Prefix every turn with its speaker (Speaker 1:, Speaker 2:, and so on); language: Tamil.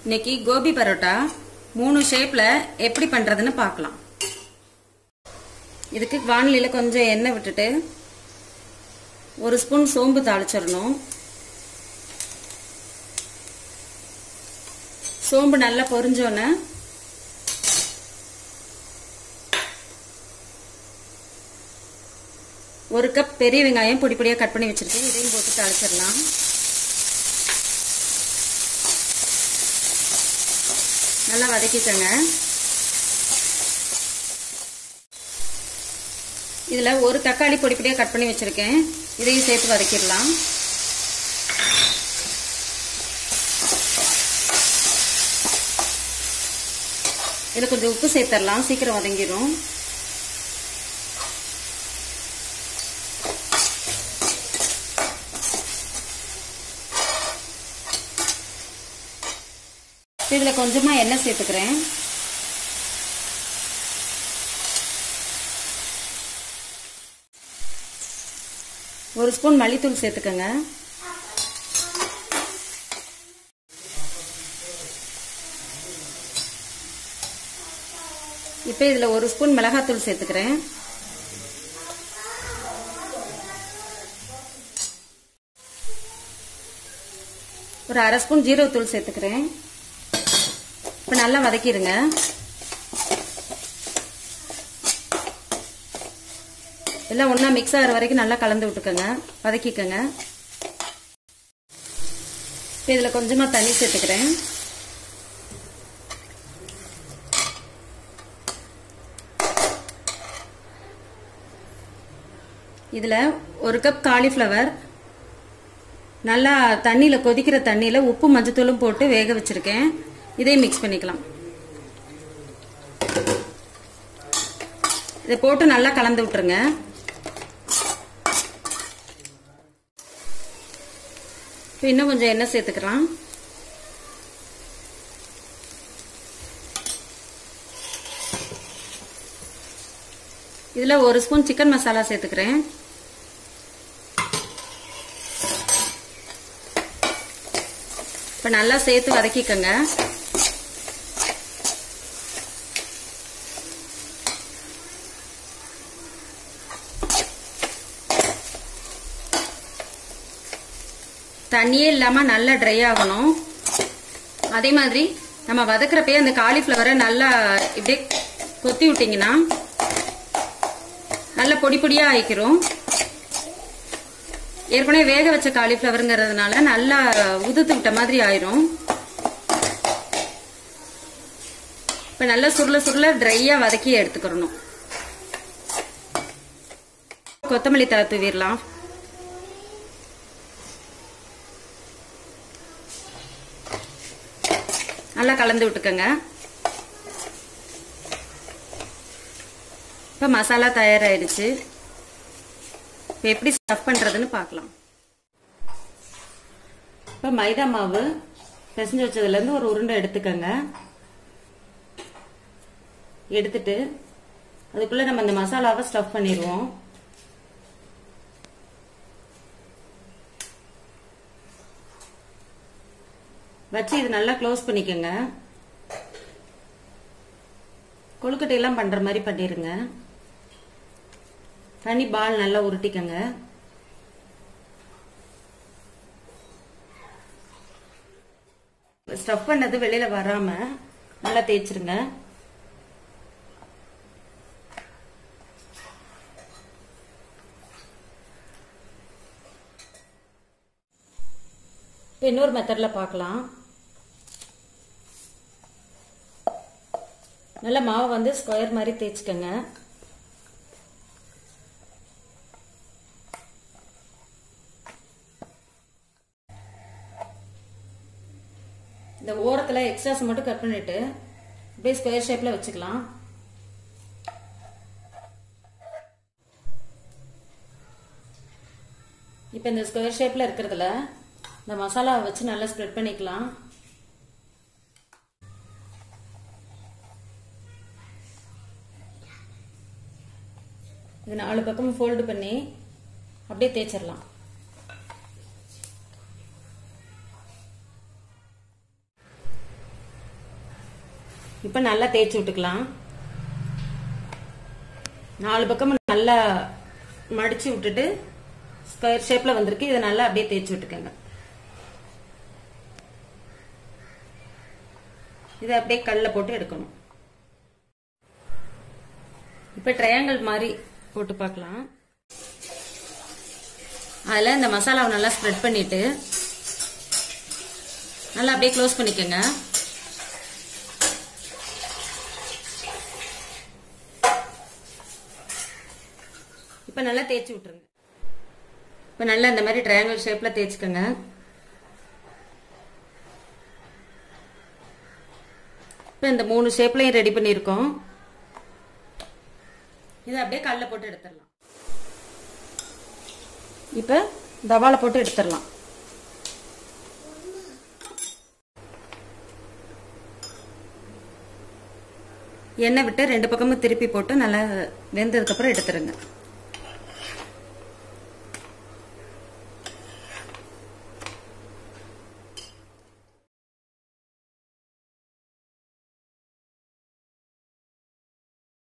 Speaker 1: இன்னைக்கு கோபி பரோட்டா மூணு ஷேப்ல எப்படி பண்றதுன்னு பார்க்கலாம் இதுக்கு வானிலையில கொஞ்சம் எண்ணெய் விட்டுட்டு ஒரு ஸ்பூன் சோம்பு தாளிச்சிடணும் சோம்பு நல்லா பொரிஞ்சோன்னே ஒரு கப் பெரிய வெங்காயம் பொடி பொடியாக கட் பண்ணி வச்சிருக்கேன் இதையும் போட்டு தாளிச்சிடலாம் நல்லா வதக்கிக்கோங்க இதில் ஒரு தக்காளி பொடி பொடியாக கட் பண்ணி வச்சுருக்கேன் இதையும் சேர்த்து வதக்கிடலாம் இதில் கொஞ்சம் உப்பு சேர்த்துடலாம் சீக்கிரம் வதங்கிடும் இதில் கொஞ்சமாக எண்ணெய் சேர்த்துக்கிறேன் ஒரு ஸ்பூன் மல்லித்தூள் சேர்த்துக்கோங்க இப்போ இதில் ஒரு ஸ்பூன் மிளகாத்தூள் சேர்த்துக்கிறேன் ஒரு அரை ஸ்பூன் ஜீரகத்தூள் சேர்த்துக்கிறேன் இப்போ நல்லா வதக்கிடுங்க எல்லாம் ஒன்றா மிக்ஸ் ஆகிற வரைக்கும் நல்லா கலந்து விட்டுக்கோங்க வதக்கிக்கோங்க இப்போ இதில் கொஞ்சமாக தண்ணி சேர்த்துக்கிறேன் இதில் ஒரு கப் காலிஃப்ளவர் நல்லா தண்ணியில் கொதிக்கிற தண்ணியில் உப்பு மஞ்சத்தூளும் போட்டு வேக வச்சுருக்கேன் இதையும் மிக்ஸ் பண்ணிக்கலாம் இதை போட்டு நல்லா கலந்து விட்டுருங்க இப்போ இன்னும் கொஞ்சம் எண்ணெய் சேர்த்துக்கலாம் இதில் ஒரு ஸ்பூன் சிக்கன் மசாலா சேர்த்துக்கிறேன் இப்போ நல்லா சேர்த்து வதக்கிக்கங்க தண்ணியே இல்லாமல் நல்லா ட்ரை ஆகணும் அதே மாதிரி நம்ம வதக்குறப்பயே அந்த காலிஃப்ளவரை நல்லா இப்படியே கொத்தி விட்டிங்கன்னா நல்லா பொடி பொடியாக ஆயிக்கிறோம் ஏற்கனவே வேக வச்ச காலிஃப்ளவருங்கிறதுனால நல்லா உதுத்து விட்ட மாதிரி ஆயிரும் இப்போ நல்லா சுருள சுருள ட்ரையாக வதக்கி எடுத்துக்கிறணும் கொத்தமல்லி தலை தூவிடலாம் நல்லா கலந்து விட்டுக்கோங்க இப்போ மசாலா தயாராகிடுச்சு இப்போ எப்படி ஸ்டஃப் பண்ணுறதுன்னு பார்க்கலாம் இப்போ மைதா மாவு பிசைஞ்சு வச்சதுலேருந்து ஒரு உருண்டை எடுத்துக்கோங்க எடுத்துட்டு அதுக்குள்ளே நம்ம இந்த மசாலாவை ஸ்டஃப் பண்ணிடுவோம் வச்சு இது நல்லா க்ளோஸ் பண்ணிக்கோங்க கொழுக்கட்டையெல்லாம் பண்ணுற மாதிரி பண்ணிடுங்க தனி பால் நல்லா உருட்டிக்கங்க ஸ்டஃப் பண்ணது வெளியில வராம நல்லா தேய்ச்சிருங்க இப்போ இன்னொரு மெத்தட்ல பார்க்கலாம் நல்ல மாவை வந்து ஸ்கொயர் மாதிரி தேய்ச்சிக்கோங்க இந்த ஓரத்தில் எக்ஸ்ட்ராஸ் மட்டும் கட் பண்ணிட்டு அப்படியே ஸ்கொயர் ஷேப்பில் வச்சுக்கலாம் இப்போ இந்த ஸ்கொயர் ஷேப்பில் இருக்கிறதுல இந்த மசாலாவை வச்சு நல்லா ஸ்ப்ரெட் பண்ணிக்கலாம் இது நாலு பக்கமும் ஃபோல்டு பண்ணி அப்படியே தேய்ச்சிடலாம் இப்போ நல்லா தேய்ச்சி விட்டுக்கலாம் நாலு பக்கமும் நல்லா மடிச்சு விட்டுட்டு ஸ்கொயர் ஷேப்ல வந்திருக்கு இதை நல்லா அப்படியே தேய்ச்சி விட்டுக்கோங்க இதை அப்படியே கல்ல போட்டு எடுக்கணும் இப்போ ட்ரையாங்கிள் மாதிரி போட்டு பார்க்கலாம் அதில் இந்த மசாலாவை நல்லா ஸ்ப்ரெட் பண்ணிட்டு நல்லா அப்படியே க்ளோஸ் பண்ணிக்கோங்க இப்போ நல்லா தேய்ச்சி விட்டுருங்க இப்போ நல்லா இந்த மாதிரி ட்ரையாங்கிள் ஷேப்பில் தேய்ச்சிக்கோங்க இப்போ இந்த மூணு ஷேப்லையும் ரெடி பண்ணியிருக்கோம் இதை அப்படியே கல்ல போட்டு எடுத்துடலாம் இப்போ தவால போட்டு எடுத்துடலாம் எண்ணெய் விட்டு ரெண்டு பக்கமும் திருப்பி போட்டு நல்லா வெந்ததுக்கப்புறம் எடுத்துருங்க